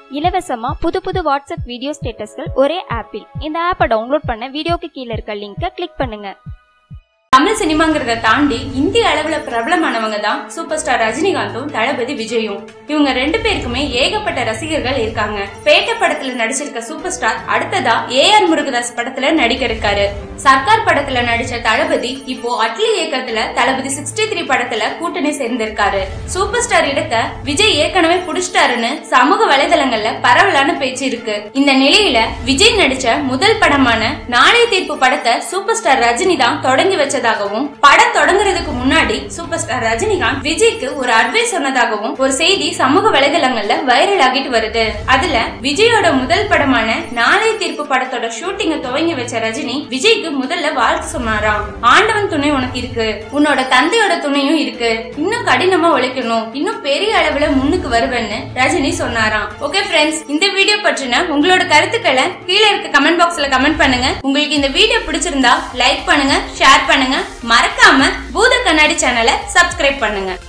இலவசமா புது புது வாட்ஸ்அப் வீடியோ ஸ்டேட்டஸ்கள் ஒரே ஆப்பில் இந்த ஆப்பை டவுன்லோட் பண்ண வீடியோக்கு கீழே இருக்க லிங்கை கிளிக் பண்ணுங்க தமிழ் சினிமாங்கிறத தாண்டி இந்திய அளவுல பிரபலமானவங்க தான் சூப்பர் ஸ்டார் ரஜினிகாந்தும் தளபதி விஜயும் இவங்க ரெண்டு பேருக்குமே ஏகப்பட்ட ரசிகர்கள் இருக்காங்க பேட்ட படத்துல நடிச்சிருக்க சூப்பர் ஸ்டார் அடுத்ததா ஏ ஆர் முருகதாஸ் படத்துல நடிக்க இருக்காரு சர்க்கார் படத்துல நடிச்ச தளபதி இப்போ அட்லி இயக்கத்துல தளபதி சிக்ஸ்டி த்ரீ படத்துல கூட்டணி சேர்ந்திருக்காரு சூப்பர் ஸ்டார் இடத்தை விஜய் ஏற்கனவே புடிச்சிட்டாருன்னு சமூக வலைதளங்கள்ல பரவலான பேச்சு இருக்கு இந்த நிலையில விஜய் நடிச்ச முதல் படமான நாளை தீர்ப்பு படத்தை சூப்பர் ஸ்டார் ரஜினி தான் தொடங்கி வச்சதாகவும் படம் தொடங்குறதுக்கு முன்னாடி சூப்பர் ஸ்டார் ரஜினிகாந்த் விஜய்க்கு ஒரு அட்வைஸ் சொன்னதாகவும் ஒரு செய்தி சமூக வலைதளங்கள்ல வைரல் ஆகிட்டு வருது அதுல விஜயோட முதல் படமான நாளை தீர்ப்பு படத்தோட ஷூட்டிங்க துவங்கி வச்ச ரஜினி விஜய்க்கு முதல்ல வாழ்த்து சொன்னாராம் ஆண்டவன் துணை உனக்கு இருக்கு உன்னோட தந்தையோட துணையும் இருக்கு இன்னும் கடினமா உழைக்கணும் இன்னும் பெரிய அளவுல முன்னுக்கு வருவேன்னு ரஜினி சொன்னாராம் ஓகே ஃப்ரெண்ட்ஸ் இந்த வீடியோ பற்றின உங்களோட கருத்துக்களை கீழே இருக்க கமெண்ட் பாக்ஸ்ல கமெண்ட் பண்ணுங்க உங்களுக்கு இந்த வீடியோ பிடிச்சிருந்தா லைக் பண்ணுங்க ஷேர் பண்ணுங்க மறக்காம பூத கண்ணாடி சேனலை சப்ஸ்கிரைப் பண்ணுங்க